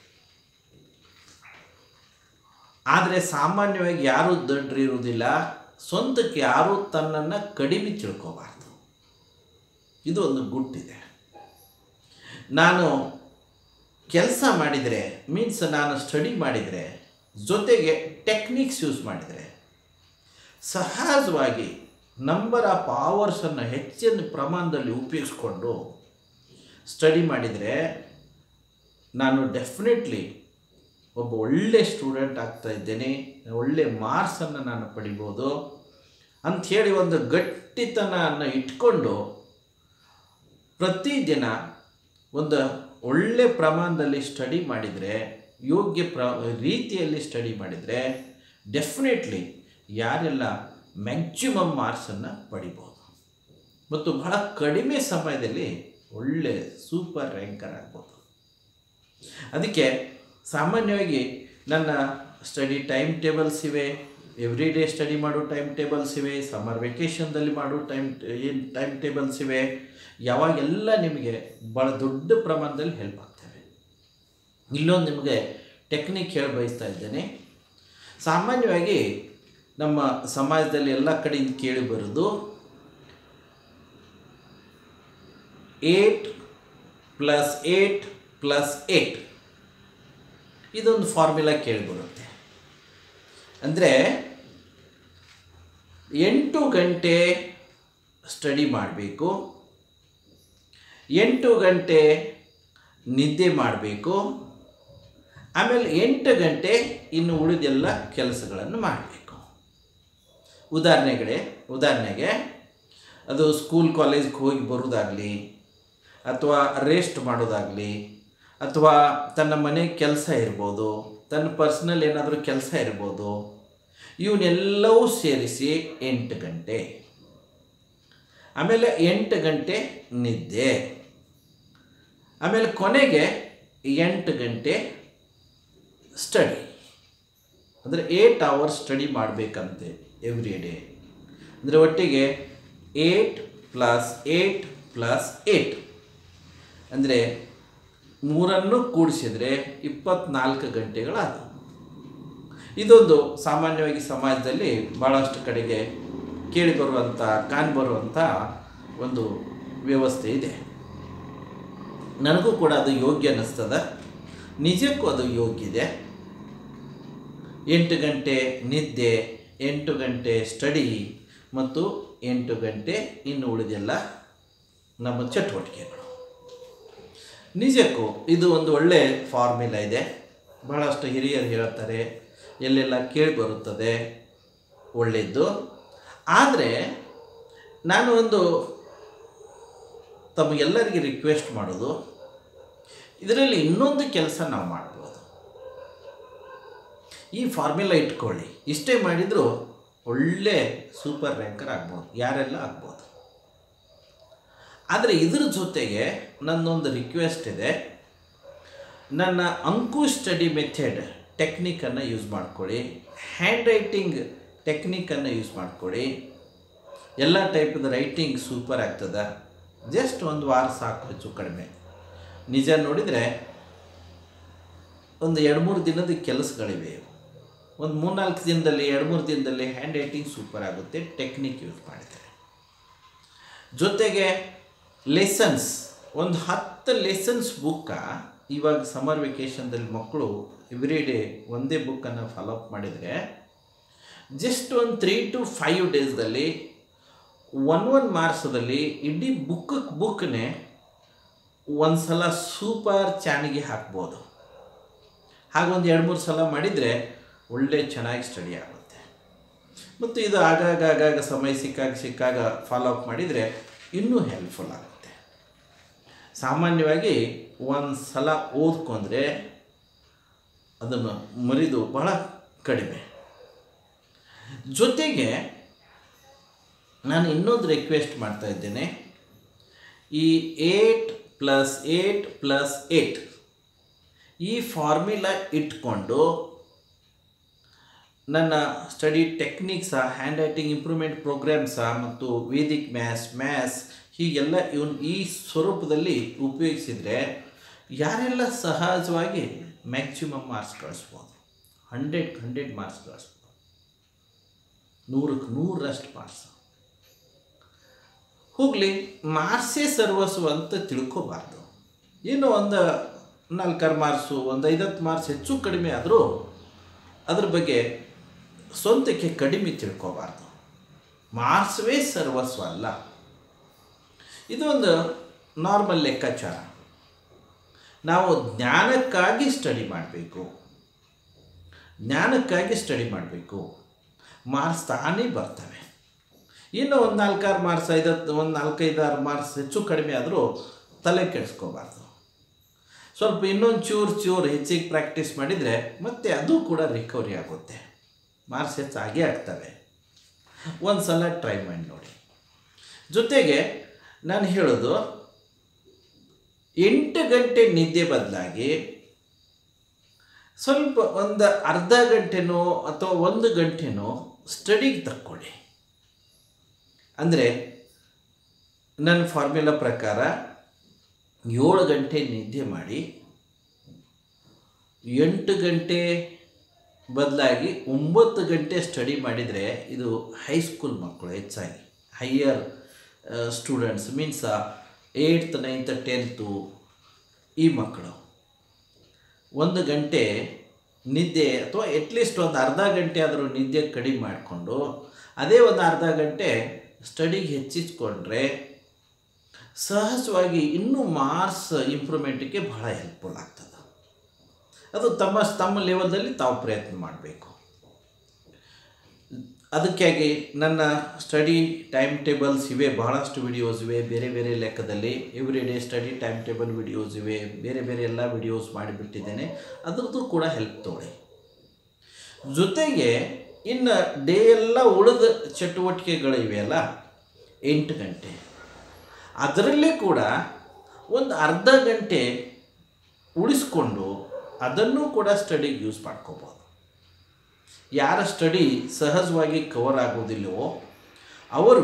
ಆದರೆ ಸಾಮಾನ್ಯವಾಗಿ ಯಾರೂ ದಡ್ರು ಇರುವುದಿಲ್ಲ ಸ್ವಂತಕ್ಕೆ ಯಾರೂ ತನ್ನನ್ನು ಕಡಿಮೆ ತಿಳ್ಕೋಬಾರ್ದು ಇದು ಒಂದು ಗುಟ್ಟಿದೆ ನಾನು ಕೆಲಸ ಮಾಡಿದರೆ ಮೀನ್ಸ್ ನಾನು ಸ್ಟಡಿ ಮಾಡಿದರೆ ಜೊತೆಗೆ ಟೆಕ್ನಿಕ್ಸ್ ಯೂಸ್ ಮಾಡಿದರೆ ಸಹಜವಾಗಿ ನಂಬರ್ ಆಫ್ ಅವರ್ಸನ್ನು ಹೆಚ್ಚಿನ ಪ್ರಮಾಣದಲ್ಲಿ ಉಪಯೋಗಿಸ್ಕೊಂಡು ಸ್ಟಡಿ ಮಾಡಿದರೆ ನಾನು ಡೆಫಿನೆಟ್ಲಿ ಒಬ್ಬ ಒಳ್ಳೆ ಸ್ಟೂಡೆಂಟ್ ಆಗ್ತಾ ಇದ್ದೇನೆ ಒಳ್ಳೆ ಮಾರ್ಕ್ಸನ್ನು ನಾನು ಪಡಿಬೋದು ಅಂಥೇಳಿ ಒಂದು ಗಟ್ಟಿತನವನ್ನು ಇಟ್ಕೊಂಡು ಪ್ರತಿದಿನ ಒಂದು ಒಳ್ಳೆ ಪ್ರಮಾಣದಲ್ಲಿ ಸ್ಟಡಿ ಮಾಡಿದರೆ ಯೋಗ್ಯ ಪ್ರ ರೀತಿಯಲ್ಲಿ ಸ್ಟಡಿ ಮಾಡಿದರೆ ಡೆಫಿನೆಟ್ಲಿ ಯಾರೆಲ್ಲ ಮ್ಯಾಕ್ಸಿಮಮ್ ಮಾರ್ಕ್ಸನ್ನು ಪಡಿಬೋದು ಮತ್ತು ಬಹಳ ಕಡಿಮೆ ಸಮಯದಲ್ಲಿ ಒಳ್ಳೆ ಸೂಪರ್ ರ್ಯಾಂಕರ್ ಆಗ್ಬೋದು ಅದಕ್ಕೆ ಸಾಮಾನ್ಯವಾಗಿ ನನ್ನ ಸ್ಟಡಿ ಟೈಮ್ ಟೇಬಲ್ಸ್ ಇವೆ ಎವ್ರಿ ಡೇ ಸ್ಟಡಿ ಮಾಡೋ ಟೈಮ್ ಟೇಬಲ್ಸ್ ಇವೆ ಸಮ್ಮರ್ ವೆಕೇಷನ್ದಲ್ಲಿ ಮಾಡೋ ಟೈಮ್ ಏನು ಟೈಮ್ ಟೇಬಲ್ಸ್ ಇವೆ ಯಾವಾಗೆಲ್ಲ ನಿಮಗೆ ಭಾಳ ದೊಡ್ಡ ಪ್ರಮಾಣದಲ್ಲಿ ಹೆಲ್ಪ್ ಆಗ್ತವೆ ಇಲ್ಲೊಂದು ನಿಮಗೆ ಟೆಕ್ನಿಕ್ ಹೇಳಿ ಬಯಸ್ತಾ ಇದ್ದೇನೆ ಸಾಮಾನ್ಯವಾಗಿ ನಮ್ಮ ಸಮಾಜದಲ್ಲಿ ಎಲ್ಲ ಕಡೆಯಿಂದ ಕೇಳಿ ಬರೋದು eight plus eight plus eight ಇದೊಂದು ಫಾರ್ಮುಲಾ ಕೇಳಿಬರುತ್ತೆ ಅಂದರೆ ಎಂಟು ಗಂಟೆ ಸ್ಟಡಿ ಮಾಡಬೇಕು ಎಂಟು ಗಂಟೆ ನಿದ್ದೆ ಮಾಡಬೇಕು ಆಮೇಲೆ ಎಂಟು ಗಂಟೆ ಇನ್ನು ಉಳಿದೆಲ್ಲ ಕೆಲಸಗಳನ್ನು ಮಾಡಬೇಕು ಉದಾಹರಣೆಗಳೇ ಉದಾಹರಣೆಗೆ ಅದು ಸ್ಕೂಲ್ ಕಾಲೇಜ್ಗೆ ಹೋಗಿ ಬರೋದಾಗಲಿ ಅಥವಾ ರೆಸ್ಟ್ ಮಾಡೋದಾಗಲಿ ಅಥವಾ ತನ್ನ ಮನೆ ಕೆಲಸ ಇರ್ಬೋದು ತನ್ನ ಪರ್ಸ್ನಲ್ ಏನಾದರೂ ಕೆಲಸ ಇರ್ಬೋದು ಇವನ್ನೆಲ್ಲವೂ ಸೇರಿಸಿ ಎಂಟು ಗಂಟೆ ಆಮೇಲೆ ಎಂಟು ಗಂಟೆ ನಿದ್ದೆ ಆಮೇಲೆ ಕೊನೆಗೆ ಎಂಟು ಗಂಟೆ ಸ್ಟಡಿ ಅಂದರೆ ಏಟ್ ಅವರ್ಸ್ ಸ್ಟಡಿ ಮಾಡಬೇಕಂತೆ ಎವ್ರಿ ಡೇ ಅಂದರೆ ಒಟ್ಟಿಗೆ eight plus eight plus eight ಅಂದರೆ ಮೂರನ್ನು ಕೂಡಿಸಿದರೆ ಇಪ್ಪತ್ನಾಲ್ಕು ಗಂಟೆಗಳಾದವು ಇದೊಂದು ಸಾಮಾನ್ಯವಾಗಿ ಸಮಾಜದಲ್ಲಿ ಭಾಳಷ್ಟು ಕಡೆಗೆ ಕೇಳಿಬರುವಂಥ ಕಾಣ್ಬರುವಂಥ ಒಂದು ವ್ಯವಸ್ಥೆ ಇದೆ ನನಗೂ ಕೂಡ ಅದು ಯೋಗ್ಯ ಅನ್ನಿಸ್ತದ ನಿಜಕ್ಕೂ ಅದು ಯೋಗ್ಯ ಇದೆ ಎಂಟು ಗಂಟೆ ನಿದ್ದೆ ಎಂಟು ಗಂಟೆ ಸ್ಟಡಿ ಮತ್ತು ಎಂಟು ಗಂಟೆ ಇನ್ನು ಉಳಿದೆಲ್ಲ ನಮ್ಮ ಚಟುವಟಿಕೆಗಳು ನಿಜಕ್ಕೂ ಇದು ಒಂದು ಒಳ್ಳೆ ಫಾರ್ಮುಲಾ ಇದೆ ಬಹಳಷ್ಟು ಹಿರಿಯರು ಹೇಳ್ತಾರೆ ಎಲ್ಲೆಲ್ಲ ಕೇಳಿ ಬರುತ್ತದೆ ಒಳ್ಳೆಯದು ಆದರೆ ನಾನು ಒಂದು ತಮಗೆಲ್ಲರಿಗೆ ರಿಕ್ವೆಸ್ಟ್ ಮಾಡೋದು ಇದರಲ್ಲಿ ಇನ್ನೊಂದು ಕೆಲಸ ನಾವು ಮಾಡ್ಬೋದು ಈ ಫಾರ್ಮುಲಾ ಇಟ್ಕೊಳ್ಳಿ ಇಷ್ಟೇ ಮಾಡಿದರೂ ಒಳ್ಳೆ ಸೂಪರ್ ರ್ಯಾಂಕರ್ ಆಗ್ಬೋದು ಯಾರೆಲ್ಲ ಆಗ್ಬೋದು ಆದರೆ ಇದ್ರ ಜೊತೆಗೆ ನನ್ನೊಂದು ರಿಕ್ವೆಸ್ಟ್ ಇದೆ ನನ್ನ ಅಂಕು ಸ್ಟಡಿ ಮೆಥಡ್ ಟೆಕ್ನಿಕನ್ನು ಯೂಸ್ ಮಾಡ್ಕೊಳ್ಳಿ ಹ್ಯಾಂಡ್ ರೈಟಿಂಗ್ ಟೆಕ್ನಿಕನ್ನು ಯೂಸ್ ಮಾಡ್ಕೊಳ್ಳಿ ಎಲ್ಲ ಟೈಪದ ರೈಟಿಂಗ್ ಸೂಪರ್ ಆಗ್ತದೆ ಜಸ್ಟ್ ಒಂದು ವಾರ ಸಾಕು ಹೆಚ್ಚು ಕಡಿಮೆ ನಿಜ ನೋಡಿದರೆ ಒಂದು ಎರಡು ಮೂರು ದಿನದ ಕೆಲಸಗಳಿವೆ ಒಂದು ಮೂರ್ನಾಲ್ಕು ದಿನದಲ್ಲಿ ಎರಡು ಮೂರು ದಿನದಲ್ಲಿ ಹ್ಯಾಂಡ್ ರೈಟಿಂಗ್ ಸೂಪರ್ ಆಗುತ್ತೆ ಟೆಕ್ನಿಕ್ ಯೂಸ್ ಮಾಡಿದರೆ ಜೊತೆಗೆ ಲೆಸನ್ಸ್ ಒಂದು ಹತ್ತು ಲೆಸನ್ಸ್ ಬುಕ್ಕ ಇವಾಗ ಸಮರ್ ವೆಕೇಷನ್ದಲ್ಲಿ ಮಕ್ಕಳು ಎವ್ರಿ ಡೇ ಒಂದೇ ಬುಕ್ಕನ್ನು ಫಾಲೋ ಅಪ್ ಮಾಡಿದರೆ ಜಸ್ಟ್ ಒಂದು ತ್ರೀ ಟು ಫೈವ್ ಡೇಸ್ದಲ್ಲಿ ಒನ್ ಒನ್ ಮಾರ್ಕ್ಸದಲ್ಲಿ ಇಡೀ ಬುಕ್ ಬುಕ್ನೇ ಒಂದು ಸಲ ಸೂಪರ್ ಚಾನಿಗೆ ಹಾಕ್ಬೋದು ಹಾಗೊಂದು ಎರಡು ಮೂರು ಸಲ ಮಾಡಿದರೆ ಒಳ್ಳೆ ಚೆನ್ನಾಗಿ ಸ್ಟಡಿ ಆಗುತ್ತೆ ಮತ್ತು ಇದು ಆಗಾಗ ಆಗಾಗ ಸಮಯ ಸಿಕ್ಕಾಗ ಸಿಕ್ಕಾಗ ಫಾಲೋ ಅಪ್ ಮಾಡಿದರೆ ಇನ್ನೂ ಹೆಲ್ಪ್ಫುಲ್ ಆಗುತ್ತೆ ಸಾಮಾನ್ಯವಾಗಿ ಒಂದು ಸಲ ಓದ್ಕೊಂಡ್ರೆ ಅದನ್ನು ಮರಿದು ಬಹಳ ಕಡಿಮೆ ಜೊತೆಗೆ ನಾನು ಇನ್ನೊಂದು ರಿಕ್ವೆಸ್ಟ್ ಮಾಡ್ತಾ ಇದ್ದೇನೆ ಈ eight plus eight plus eight ಈ ಫಾರ್ಮುಲಾ ಇಟ್ಕೊಂಡು ನನ್ನ study techniques hand writing improvement programmes ಮತ್ತು ವೇದಿಕ್ ಮ್ಯಾಥ್ಸ್ ಮ್ಯಾಥ್ಸ್ ಹೀಗೆಲ್ಲ ಇವನ್ ಈ ಸ್ವರೂಪದಲ್ಲಿ ಉಪಯೋಗಿಸಿದರೆ ಯಾರೆಲ್ಲ ಸಹಜವಾಗಿ ಮ್ಯಾಕ್ಸಿಮಮ್ ಮಾರ್ಕ್ಸ್ ಗಳಿಸ್ಬೋದು ಹಂಡ್ರೆಡ್ ಹಂಡ್ರೆಡ್ ಮಾರ್ಕ್ಸ್ ಗಳಿಸ್ಬೋದು ನೂರಕ್ಕೆ ನೂರಷ್ಟು ಮಾರ್ಕ್ಸ್ ಹೋಗಲಿ ಮಾರ್ಕ್ಸೇ ಸರ್ವಸ್ವ ಅಂತ ತಿಳ್ಕೊಬಾರ್ದು ಏನೋ ಒಂದು ನಾಲ್ಕಾರು ಮಾರ್ಕ್ಸು ಒಂದು ಐದತ್ತು ಮಾರ್ಕ್ಸ್ ಹೆಚ್ಚು ಕಡಿಮೆ ಆದರೂ ಅದ್ರ ಬಗ್ಗೆ ಸ್ವಂತಕ್ಕೆ ಕಡಿಮೆ ತಿಳ್ಕೊಬಾರ್ದು ಮಾರ್ಕ್ಸ್ವೇ ಸರ್ವಸ್ವ ಅಲ್ಲ ಇದು ಒಂದು ನಾರ್ಮಲ್ ಲೆಕ್ಕಾಚಾರ ನಾವು ಜ್ಞಾನಕ್ಕಾಗಿ ಸ್ಟಡಿ ಮಾಡಬೇಕು ಜ್ಞಾನಕ್ಕಾಗಿ ಸ್ಟಡಿ ಮಾಡಬೇಕು ಮಾರ್ಕ್ಸ್ ತಾನೇ ಬರ್ತವೆ ಇನ್ನು ಒಂದು ನಾಲ್ಕಾರು ಮಾರ್ಕ್ಸ್ ಐದತ್ತು ಒಂದು ನಾಲ್ಕೈದಾರು ಮಾರ್ಕ್ಸ್ ಹೆಚ್ಚು ಕಡಿಮೆ ಆದರೂ ತಲೆ ಕೆಡಿಸ್ಕೋಬಾರ್ದು ಸ್ವಲ್ಪ ಇನ್ನೊಂದು ಚೂರು ಚೂರು ಹೆಚ್ಚಿಗೆ ಪ್ರಾಕ್ಟೀಸ್ ಮಾಡಿದರೆ ಮತ್ತೆ ಅದು ಕೂಡ ರಿಕವರಿ ಆಗುತ್ತೆ ಮಾರ್ಕ್ಸ್ ಹೆಚ್ಚಾಗೇ ಆಗ್ತವೆ ಒಂದು ಸಲ ಟ್ರೈ ಮಾಡಿ ನೋಡಿ ಜೊತೆಗೆ ನಾನು ಹೇಳೋದು ಎಂಟು ಗಂಟೆ ನಿದ್ದೆ ಬದಲಾಗಿ ಸ್ವಲ್ಪ ಒಂದು ಅರ್ಧ ಗಂಟೆನೋ ಅಥವಾ ಒಂದು ಗಂಟೆನೋ ಸ್ಟಡಿಗೆ ತಕ್ಕೊಳ್ಳಿ ಅಂದರೆ ನನ್ನ ಫಾರ್ಮುಲಾ ಪ್ರಕಾರ ಏಳು ಗಂಟೆ ನಿದ್ದೆ ಮಾಡಿ ಎಂಟು ಗಂಟೆ ಬದಲಾಗಿ ಒಂಬತ್ತು ಗಂಟೆ ಸ್ಟಡಿ ಮಾಡಿದರೆ ಇದು ಹೈಸ್ಕೂಲ್ ಮಕ್ಕಳು ಹೆಚ್ಚಾಗಿ higher students means eighth ninth tenth ಈ ಮಕ್ಕಳು ಒಂದು ಗಂಟೆ ನಿದ್ದೆ ಅಥವಾ ಅಟ್ಲೀಸ್ಟ್ ಒಂದು ಅರ್ಧ ಗಂಟೆ ಆದರೂ ನಿದ್ದೆ ಕಡಿಮೆ ಮಾಡಿಕೊಂಡು ಅದೇ ಒಂದು ಅರ್ಧ ಗಂಟೆ ಸ್ಟಡಿಗೆ ಹೆಚ್ಚಿಸ್ಕೊಂಡ್ರೆ ಸಹಜವಾಗಿ ಇನ್ನೂ ಮಾರ್ಕ್ಸ್ ಇಂಪ್ರೂವ್ಮೆಂಟಿಗೆ ಬಹಳ ಹೆಲ್ಪ್ಫುಲ್ ಆಗ್ತದೆ ಅದು ತಮ್ಮ ತಮ್ಮ ಲೆವೆಲ್ದಲ್ಲಿ ತಾವು ಪ್ರಯತ್ನ ಮಾಡಬೇಕು ಅದಕ್ಕಾಗಿ ನನ್ನ ಸ್ಟಡಿ ಟೈಮ್ ಟೇಬಲ್ಸ್ ಇವೆ ಬಹಳಷ್ಟು ವಿಡಿಯೋಸ್ ಇವೆ ಬೇರೆ ಬೇರೆ ಲೆಕ್ಕದಲ್ಲಿ every day study time table videos ಇವೆ ಬೇರೆ ಬೇರೆ ಎಲ್ಲ ವಿಡಿಯೋಸ್ ಮಾಡಿಬಿಟ್ಟಿದ್ದೇನೆ ಅದರದ್ದು ಕೂಡ ಹೆಲ್ಪ್ ತೊಗೊಳ್ಳಿ ಜೊತೆಗೆ ಇನ್ನು ಡೇ ಎಲ್ಲ ಉಳಿದ ಚಟುವಟಿಕೆಗಳಿವೆಯಲ್ಲ ಎಂಟು ಗಂಟೆ ಅದರಲ್ಲೇ ಕೂಡ ಒಂದು ಅರ್ಧ ಗಂಟೆ ಉಳಿಸ್ಕೊಂಡು ಅದನ್ನು ಕೂಡ ಸ್ಟಡಿಗೆ ಯೂಸ್ ಮಾಡ್ಕೋಬೋದು ಯಾರ ಸ್ಟಡಿ ಸಹಜವಾಗಿ ಕವರ್ ಆಗೋದಿಲ್ಲವೋ ಅವರು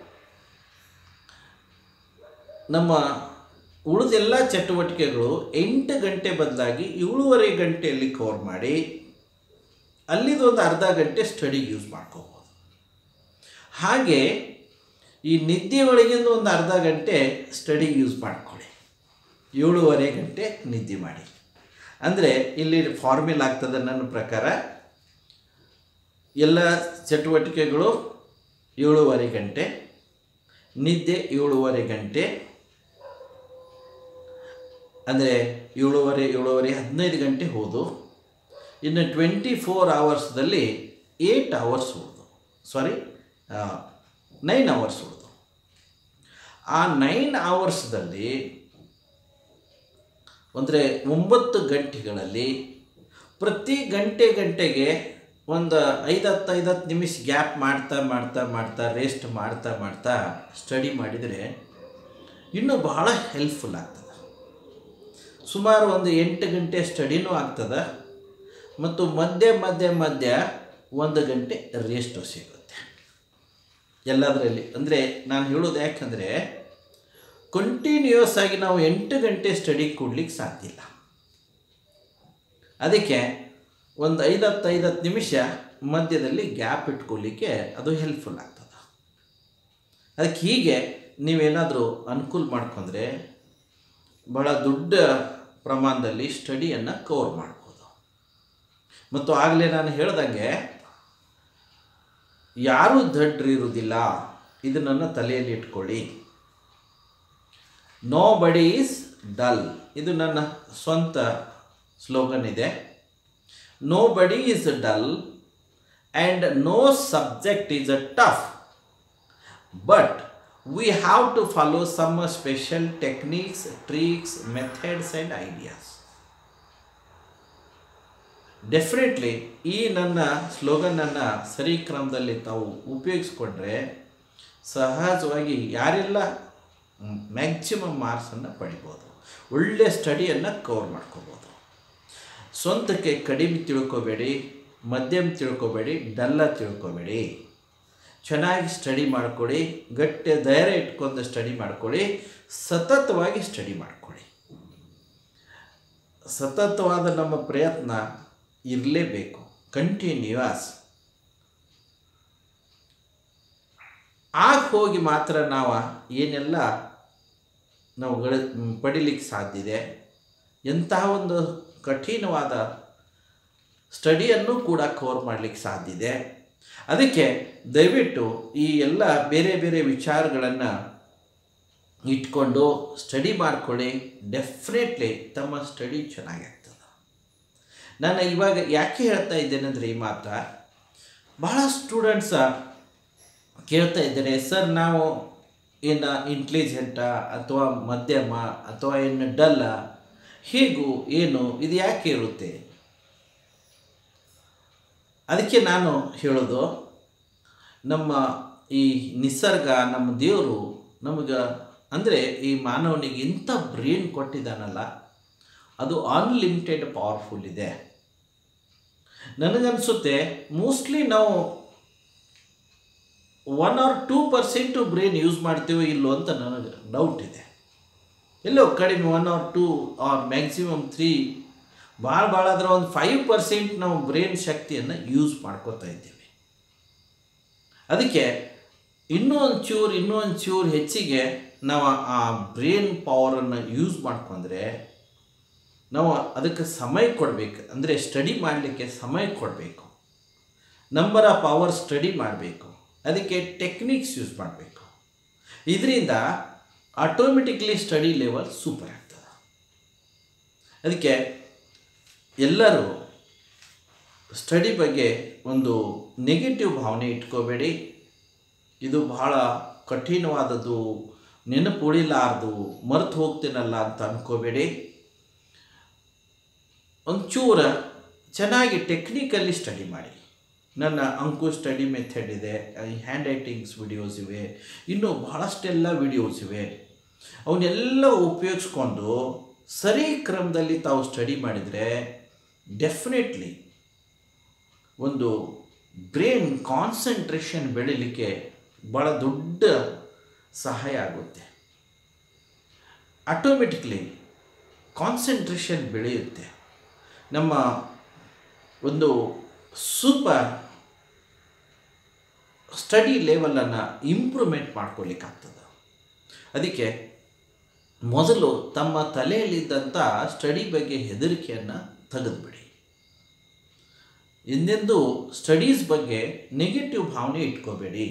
ನಮ್ಮ ಉಳಿದೆಲ್ಲ ಚಟುವಟಿಕೆಗಳು ಎಂಟು ಗಂಟೆ ಬದಲಾಗಿ ಏಳುವರೆ ಗಂಟೆಯಲ್ಲಿ ಕವರ್ ಮಾಡಿ ಅಲ್ಲಿದೊಂದು ಅರ್ಧ ಗಂಟೆ ಸ್ಟಡಿಗೆ ಯೂಸ್ ಮಾಡ್ಕೋಬೋದು ಹಾಗೆ ಈ ನಿದ್ದೆ ಒಳಗಿಂದ ಒಂದು ಅರ್ಧ ಗಂಟೆ ಸ್ಟಡಿಗೆ ಯೂಸ್ ಮಾಡ್ಕೊಳ್ಳಿ ಏಳುವರೆ ಗಂಟೆ ನಿದ್ದೆ ಮಾಡಿ ಅಂದರೆ ಇಲ್ಲಿ ಫಾರ್ಮಿಲ್ ಆಗ್ತದೆ ನನ್ನ ಪ್ರಕಾರ ಎಲ್ಲ ಚಟುವಟಿಕೆಗಳು ಏಳುವರೆ ಗಂಟೆ ನಿದ್ದೆ ಏಳುವರೆ ಗಂಟೆ ಅಂದರೆ ಏಳುವರೆ ಏಳುವರೆ ಹದಿನೈದು ಗಂಟೆ ಹೋದು ಇನ್ನು ಟ್ವೆಂಟಿ ಫೋರ್ ಅವರ್ಸ್ದಲ್ಲಿ ಏಟ್ ಅವರ್ಸ್ ಉಳಿದು ಸಾರಿ ನೈನ್ ಅವರ್ಸ್ ಉಳಿದು ಆ ನೈನ್ ಅವರ್ಸ್ದಲ್ಲಿ ಅಂದರೆ ಒಂಬತ್ತು ಗಂಟೆಗಳಲ್ಲಿ ಪ್ರತಿ ಗಂಟೆ ಗಂಟೆಗೆ ಒಂದು ಐದತ್ತು ಐದತ್ತು ನಿಮಿಷ ಗ್ಯಾಪ್ ಮಾಡ್ತಾ ಮಾಡ್ತಾ ಮಾಡ್ತಾ ರೆಸ್ಟ್ ಮಾಡ್ತಾ ಮಾಡ್ತಾ ಸ್ಟಡಿ ಮಾಡಿದರೆ ಇನ್ನೂ ಬಹಳ ಹೆಲ್ಪ್ಫುಲ್ ಆಗ್ತದೆ ಸುಮಾರು ಒಂದು ಎಂಟು ಗಂಟೆ ಸ್ಟಡಿನೂ ಆಗ್ತದೆ ಮತ್ತು ಮಧ್ಯೆ ಮಧ್ಯೆ ಮಧ್ಯ ಒಂದು ಗಂಟೆ ರೆಸ್ಟು ಸಿಗುತ್ತೆ ಎಲ್ಲದರಲ್ಲಿ ಅಂದರೆ ನಾನು ಹೇಳೋದು ಯಾಕಂದರೆ ಕಂಟಿನ್ಯೂಯಸ್ ಆಗಿ ನಾವು ಎಂಟು ಗಂಟೆ ಸ್ಟಡಿ ಕೊಡ್ಲಿಕ್ಕೆ ಸಾಧ್ಯ ಇಲ್ಲ ಅದಕ್ಕೆ ಒಂದು ಐದತ್ತು ಐದತ್ತು ನಿಮಿಷ ಮಧ್ಯದಲ್ಲಿ ಗ್ಯಾಪ್ ಇಟ್ಕೊಳ್ಳಿಕ್ಕೆ ಅದು ಹೆಲ್ಪ್ಫುಲ್ ಆಗ್ತದೆ ಅದಕ್ಕೆ ಹೀಗೆ ನೀವೇನಾದರೂ ಅನುಕೂಲ ಮಾಡ್ಕೊಂಡ್ರೆ ಭಾಳ ದೊಡ್ಡ ಪ್ರಮಾಣದಲ್ಲಿ ಸ್ಟಡಿಯನ್ನು ಕವರ್ ಮಾಡ್ಬೋದು ಮತ್ತು ಆಗಲೇ ನಾನು ಹೇಳ್ದಂಗೆ ಯಾರೂ ದಡ್ರು ಇರುವುದಿಲ್ಲ ಇದನ್ನು ತಲೆಯಲ್ಲಿ ಇಟ್ಕೊಳ್ಳಿ ನೋ ಬಡಿ ಈಸ್ ಡಲ್ ಇದು ನನ್ನ ಸ್ವಂತ ಸ್ಲೋಗನ್ ಇದೆ nobody is dull and no subject is a tough but we have to follow some special techniques tricks methods and ideas definitely ಈ ನನ್ನ ಸ್ಲೋಗನನ್ನು ಸರಿ ಕ್ರಮದಲ್ಲಿ ತಾವು ಉಪಯೋಗಿಸ್ಕೊಂಡ್ರೆ ಸಹಜವಾಗಿ ಯಾರೆಲ್ಲ ಮ್ಯಾಕ್ಸಿಮಮ್ ಮಾರ್ಕ್ಸನ್ನು ಪಡಿಬೋದು ಒಳ್ಳೆ ಸ್ಟಡಿಯನ್ನು ಕವರ್ ಮಾಡ್ಕೋಬೋದು ಸ್ವಂತಕ್ಕೆ ಕಡಿಮೆ ತಿಳ್ಕೊಬೇಡಿ ಮಧ್ಯಮ ತಿಳ್ಕೊಬೇಡಿ ಡಲ್ಲ ತಿಳ್ಕೊಬೇಡಿ ಚೆನ್ನಾಗಿ ಸ್ಟಡಿ ಮಾಡ್ಕೊಳ್ಳಿ ಗಟ್ಟಿ ಧೈರ್ಯ ಇಟ್ಕೊಂಡು ಸ್ಟಡಿ ಮಾಡ್ಕೊಳ್ಳಿ ಸತತವಾಗಿ ಸ್ಟಡಿ ಮಾಡ್ಕೊಳ್ಳಿ ಸತತವಾದ ನಮ್ಮ ಪ್ರಯತ್ನ ಇರಲೇಬೇಕು ಕಂಟಿನ್ಯೂಯಸ್ ಆಗ ಹೋಗಿ ಮಾತ್ರ ನಾವು ಏನೆಲ್ಲ ನಾವು ಗಳ ಪಡಿಲಿಕ್ಕೆ ಸಾಧ್ಯ ಇದೆ ಎಂತಹ ಒಂದು ಕಠಿಣವಾದ ಸ್ಟಡಿಯನ್ನು ಕೂಡ ಕವರ್ ಮಾಡಲಿಕ್ಕೆ ಸಾಧ್ಯ ಇದೆ ಅದಕ್ಕೆ ದಯವಿಟ್ಟು ಈ ಎಲ್ಲ ಬೇರೆ ಬೇರೆ ವಿಚಾರಗಳನ್ನು ಇಟ್ಕೊಂಡು ಸ್ಟಡಿ ಮಾಡ್ಕೊಳ್ಳಿ ಡೆಫಿನೆಟ್ಲಿ ತಮ್ಮ ಸ್ಟಡಿ ಚೆನ್ನಾಗಾಗ್ತದೆ ನಾನು ಇವಾಗ ಯಾಕೆ ಹೇಳ್ತಾ ಇದ್ದೇನೆ ಅಂದರೆ ಈ ಮಾತ್ರ ಬಹಳ ಸ್ಟೂಡೆಂಟ್ಸ ಕೇಳ್ತಾ ಇದ್ದಾರೆ ಸರ್ ನಾವು ಏನು ಇಂಟೆಲಿಜೆಂಟಾ ಅಥವಾ ಮಧ್ಯಮ ಅಥವಾ ಏನು ಡಲ್ಲ ಹೀಗೂ ಏನು ಇದು ಯಾಕೆ ಇರುತ್ತೆ ಅದಕ್ಕೆ ನಾನು ಹೇಳೋದು ನಮ್ಮ ಈ ನಿಸರ್ಗ ನಮ್ಮ ದೇವರು ನಮಗೆ ಅಂದರೆ ಈ ಮಾನವನಿಗೆ ಇಂಥ ಬ್ರೇನ್ ಕೊಟ್ಟಿದ್ದಾನಲ್ಲ ಅದು ಅನ್ಲಿಮಿಟೆಡ್ ಪವರ್ಫುಲ್ ಇದೆ ನನಗನ್ಸುತ್ತೆ ಮೋಸ್ಟ್ಲಿ ನಾವು one or two percent brain use ಮಾಡ್ತೀವೋ ಇಲ್ಲೋ ಅಂತ ನನಗೆ ಡೌಟ್ ಇದೆ ಎಲ್ಲೋ ಕಡಿಮೆ one or two or maximum three ಭಾಳ ಭಾಳ ಆದರೆ ಒಂದು ಫೈವ್ ಪರ್ಸೆಂಟ್ ನಾವು ಬ್ರೈನ್ ಶಕ್ತಿಯನ್ನು ಯೂಸ್ ಮಾಡ್ಕೋತಾ ಇದ್ದೀವಿ ಅದಕ್ಕೆ ಇನ್ನೂ ಒಂದು ಚೂರು ಇನ್ನೂ ಒಂದು ಚೂರು ಹೆಚ್ಚಿಗೆ ನಾವು ಆ ಬ್ರೈನ್ ಪವರನ್ನು ಯೂಸ್ ಮಾಡ್ಕೊಂಡ್ರೆ ನಾವು ಅದಕ್ಕೆ ಸಮಯ ಕೊಡಬೇಕು ಅಂದರೆ ಸ್ಟಡಿ ಮಾಡಲಿಕ್ಕೆ ಸಮಯ ಕೊಡಬೇಕು ನಂಬರ್ ಆಫ್ ಅವರ್ ಸ್ಟಡಿ ಮಾಡಬೇಕು ಅದಕ್ಕೆ ಟೆಕ್ನಿಕ್ಸ್ ಯೂಸ್ ಮಾಡಬೇಕು ಇದರಿಂದ ಆಟೋಮೆಟಿಕ್ಲಿ ಸ್ಟಡಿ ಲೆವೆಲ್ ಸೂಪರ್ ಆಗ್ತದೆ ಅದಕ್ಕೆ ಎಲ್ಲರೂ ಸ್ಟಡಿ ಬಗ್ಗೆ ಒಂದು ನೆಗೆಟಿವ್ ಭಾವನೆ ಇಟ್ಕೋಬೇಡಿ ಇದು ಬಹಳ ಕಠಿಣವಾದದ್ದು ನೆನಪು ಉಳಿಲಾರ್ದು ಮರೆತು ಹೋಗ್ತೀನಲ್ಲ ಅಂತ ಅಂದ್ಕೋಬೇಡಿ ಒಂಚೂರು ಚೆನ್ನಾಗಿ ಟೆಕ್ನಿಕಲಿ ಸ್ಟಡಿ ಮಾಡಿ ನನ್ನ ಅಂಕು ಸ್ಟಡಿ ಮೆಥಡ್ ಇದೆ ಹ್ಯಾಂಡ್ ರೈಟಿಂಗ್ಸ್ ವಿಡಿಯೋಸ್ ಇವೆ ಇನ್ನೂ ಬಹಳಷ್ಟೆಲ್ಲ ವಿಡಿಯೋಸ್ ಇವೆ ಅವನ್ನೆಲ್ಲ ಉಪಯೋಗಿಸ್ಕೊಂಡು ಸರಿ ಕ್ರಮದಲ್ಲಿ ತಾವು ಸ್ಟಡಿ ಮಾಡಿದರೆ ಡೆಫಿನೆಟ್ಲಿ ಒಂದು ಬ್ರೈನ್ ಕಾನ್ಸಂಟ್ರೇಷನ್ ಬೆಳೀಲಿಕ್ಕೆ ಭಾಳ ದೊಡ್ಡ ಸಹಾಯ ಆಗುತ್ತೆ ಆಟೋಮೆಟಿಕ್ಲಿ ಕಾನ್ಸಂಟ್ರೇಷನ್ ಬೆಳೆಯುತ್ತೆ ನಮ್ಮ ಒಂದು ಸೂಪರ್ ಸ್ಟಡಿ ಲೆವೆಲನ್ನು ಇಂಪ್ರೂವ್ಮೆಂಟ್ ಮಾಡ್ಕೊಳ್ಳಿಕ್ಕಾಗ್ತದೆ ಅದಕ್ಕೆ ಮೊದಲು ತಮ್ಮ ತಲೆಯಲ್ಲಿದ್ದಂಥ ಸ್ಟಡಿ ಬಗ್ಗೆ ಹೆದರಿಕೆಯನ್ನು ತೆಗೆದುಬಿಡಿ ಎಂದೆಂದೂ ಸ್ಟಡೀಸ್ ಬಗ್ಗೆ ನೆಗೆಟಿವ್ ಭಾವನೆ ಇಟ್ಕೋಬೇಡಿ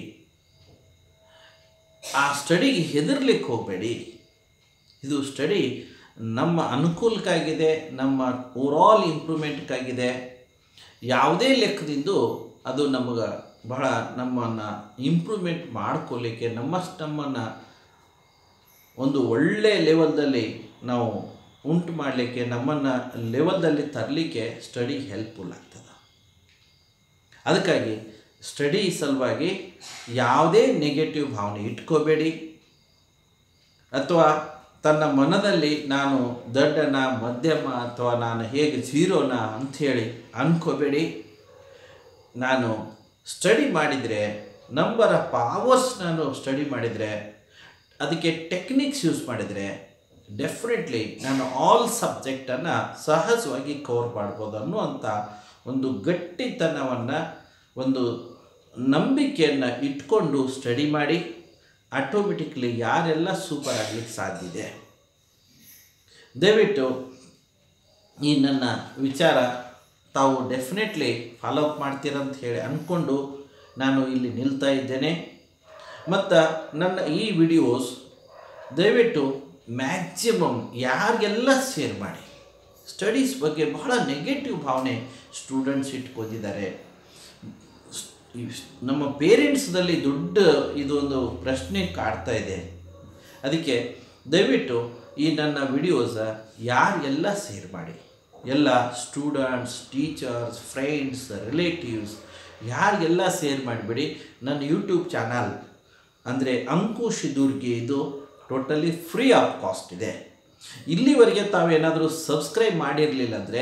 ಆ ಸ್ಟಡಿಗೆ ಹೆದರ್ಲಿಕ್ಕೆ ಹೋಗಬೇಡಿ ಇದು ಸ್ಟಡಿ ನಮ್ಮ ಅನುಕೂಲಕ್ಕಾಗಿದೆ ನಮ್ಮ ಓವರಾಲ್ ಇಂಪ್ರೂವ್ಮೆಂಟ್ಗಾಗಿದೆ ಯಾವುದೇ ಲೆಕ್ಕದಿಂದ ಅದು ನಮಗೆ ಬಹಳ ನಮ್ಮನ್ನು ಇಂಪ್ರೂವ್ಮೆಂಟ್ ಮಾಡ್ಕೊಳ್ಳಿಕ್ಕೆ ನಮ್ಮ ನಮ್ಮನ್ನು ಒಂದು ಒಳ್ಳೆಯ ಲೆವೆಲ್ದಲ್ಲಿ ನಾವು ಉಂಟು ಮಾಡಲಿಕ್ಕೆ ನಮ್ಮನ್ನು ಲೆವೆಲ್ದಲ್ಲಿ ತರಲಿಕ್ಕೆ ಸ್ಟಡಿ ಹೆಲ್ಪ್ಫುಲ್ ಆಗ್ತದೆ ಅದಕ್ಕಾಗಿ ಸ್ಟಡಿ ಸಲುವಾಗಿ ಯಾವುದೇ ನೆಗೆಟಿವ್ ಭಾವನೆ ಇಟ್ಕೋಬೇಡಿ ಅಥವಾ ತನ್ನ ಮನದಲ್ಲಿ ನಾನು ದೊಡ್ಡನ ಮಧ್ಯಮ ಅಥವಾ ನಾನು ಹೇಗೆ ಝೀರೋನ ಅಂಥೇಳಿ ಅಂದ್ಕೋಬೇಡಿ ನಾನು ಸ್ಟಡಿ ಮಾಡಿದರೆ ನಂಬರ್ ಆಫ್ ಅವರ್ಸ್ ನಾನು ಸ್ಟಡಿ ಮಾಡಿದರೆ ಅದಕ್ಕೆ ಟೆಕ್ನಿಕ್ಸ್ ಯೂಸ್ ಮಾಡಿದರೆ ಡೆಫಿನೆಟ್ಲಿ ನಾನು ಆಲ್ ಸಬ್ಜೆಕ್ಟನ್ನು ಸಹಜವಾಗಿ ಕವರ್ ಮಾಡ್ಬೋದು ಅನ್ನುವಂಥ ಒಂದು ಗಟ್ಟಿತನವನ್ನು ಒಂದು ನಂಬಿಕೆಯನ್ನು ಇಟ್ಕೊಂಡು ಸ್ಟಡಿ ಮಾಡಿ ಆಟೋಮೆಟಿಕ್ಲಿ ಯಾರೆಲ್ಲ ಸೂಪರ್ ಆಗಲಿಕ್ಕೆ ಸಾಧ್ಯ ಇದೆ ದಯವಿಟ್ಟು ಈ ನನ್ನ ವಿಚಾರ ತಾವು ಡೆಫಿನೆಟ್ಲಿ ಫಾಲೋ ಅಪ್ ಮಾಡ್ತೀರಂತ ಹೇಳಿ ಅಂದ್ಕೊಂಡು ನಾನು ಇಲ್ಲಿ ನಿಲ್ತಾ ಇದ್ದೇನೆ ಮತ್ತು ನನ್ನ ಈ ವಿಡಿಯೋಸ್ ದಯವಿಟ್ಟು ಮ್ಯಾಕ್ಸಿಮಮ್ ಯಾರಿಗೆಲ್ಲ ಶೇರ್ ಮಾಡಿ ಸ್ಟಡೀಸ್ ಬಗ್ಗೆ ಬಹಳ ನೆಗೆಟಿವ್ ಭಾವನೆ ಸ್ಟೂಡೆಂಟ್ಸ್ ಇಟ್ಕೊಂಡಿದ್ದಾರೆ ಈ ನಮ್ಮ ಪೇರೆಂಟ್ಸ್ದಲ್ಲಿ ದೊಡ್ಡ ಇದೊಂದು ಪ್ರಶ್ನೆ ಕಾಡ್ತಾ ಇದೆ ಅದಕ್ಕೆ ದಯವಿಟ್ಟು ಈ ನನ್ನ ವಿಡಿಯೋಸ ಯಾರೆಲ್ಲ ಶೇರ್ ಮಾಡಿ ಎಲ್ಲ ಸ್ಟೂಡೆಂಟ್ಸ್ ಟೀಚರ್ಸ್ ಫ್ರೆಂಡ್ಸ್ ರಿಲೇಟಿವ್ಸ್ ಯಾರಿಗೆಲ್ಲ ಶೇರ್ ಮಾಡಿಬಿಡಿ ನನ್ನ ಯೂಟ್ಯೂಬ್ ಚಾನಲ್ ಅಂದರೆ ಅಂಕುಶ್ ದುರ್ಗಿ ಇದು ಟೋಟಲಿ ಫ್ರೀ ಆಫ್ ಕಾಸ್ಟ್ ಇದೆ ಇಲ್ಲಿವರೆಗೆ ತಾವೇನಾದರೂ ಸಬ್ಸ್ಕ್ರೈಬ್ ಮಾಡಿರಲಿಲ್ಲ ಅಂದರೆ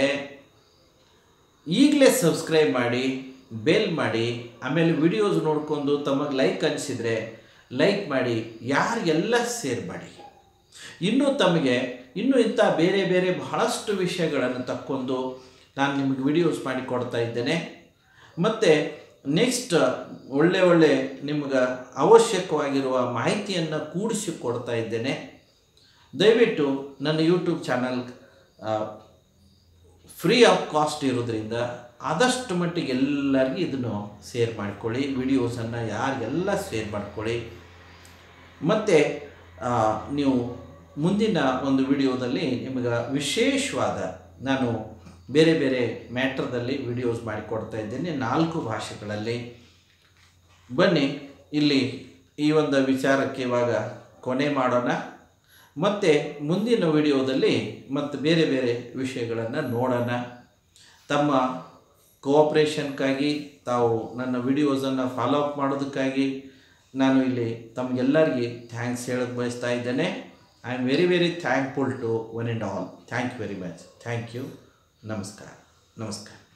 ಈಗಲೇ ಸಬ್ಸ್ಕ್ರೈಬ್ ಮಾಡಿ ಬೆಲ್ ಮಾಡಿ ಆಮೇಲೆ ವಿಡಿಯೋಸ್ ನೋಡಿಕೊಂಡು ತಮಗೆ ಲೈಕ್ ಅನಿಸಿದರೆ ಲೈಕ್ ಮಾಡಿ ಯಾರಿಗೆಲ್ಲ ಶೇರ್ ಮಾಡಿ ಇನ್ನೂ ತಮಗೆ ಇನ್ನೂ ಇಂಥ ಬೇರೆ ಬೇರೆ ಬಹಳಷ್ಟು ವಿಷಯಗಳನ್ನು ತಕ್ಕೊಂಡು ನಾನು ನಿಮಗೆ ವಿಡಿಯೋಸ್ ಮಾಡಿ ಕೊಡ್ತಾ ಇದ್ದೇನೆ ಮತ್ತು ನೆಕ್ಸ್ಟ್ ಒಳ್ಳೆ ಒಳ್ಳೆ ನಿಮ್ಗೆ ಅವಶ್ಯಕವಾಗಿರುವ ಮಾಹಿತಿಯನ್ನು ಕೂಡಿಸಿ ಕೊಡ್ತಾ ಇದ್ದೇನೆ ದಯವಿಟ್ಟು ನನ್ನ YouTube channel free of cost ಇರೋದ್ರಿಂದ ಆದಷ್ಟು ಮಟ್ಟಿಗೆ ಎಲ್ಲರಿಗೂ ಇದನ್ನು ಶೇರ್ ಮಾಡ್ಕೊಳ್ಳಿ ವಿಡಿಯೋಸನ್ನು ಯಾರಿಗೆಲ್ಲ ಶೇರ್ ಮಾಡ್ಕೊಳ್ಳಿ ಮತ್ತು ನೀವು ಮುಂದಿನ ಒಂದು ವಿಡಿಯೋದಲ್ಲಿ ನಿಮಗೆ ವಿಶೇಷವಾದ ನಾನು ಬೇರೆ ಬೇರೆ ಮ್ಯಾಟ್ರದಲ್ಲಿ ವಿಡಿಯೋಸ್ ಮಾಡಿಕೊಡ್ತಾ ಇದ್ದೇನೆ ನಾಲ್ಕು ಭಾಷೆಗಳಲ್ಲಿ ಬನ್ನಿ ಇಲ್ಲಿ ಈ ಒಂದು ವಿಚಾರಕ್ಕೆ ಇವಾಗ ಕೊನೆ ಮಾಡೋಣ ಮತ್ತು ಮುಂದಿನ ವಿಡಿಯೋದಲ್ಲಿ ಮತ್ತು ಬೇರೆ ಬೇರೆ ವಿಷಯಗಳನ್ನು ನೋಡೋಣ ತಮ್ಮ ಕೋಆಪ್ರೇಷನ್ಗಾಗಿ ತಾವು ನನ್ನ ವಿಡಿಯೋಸನ್ನು ಫಾಲೋ ಅಪ್ ಮಾಡೋದಕ್ಕಾಗಿ ನಾನು ಇಲ್ಲಿ ತಮಗೆಲ್ಲರಿಗೆ ಥ್ಯಾಂಕ್ಸ್ ಹೇಳೋದು ಬಯಸ್ತಾ ಇದ್ದೇನೆ I am very very thankful to one and all thank you very much thank you ನಮಸ್ಕಾರ ನಮಸ್ಕಾರ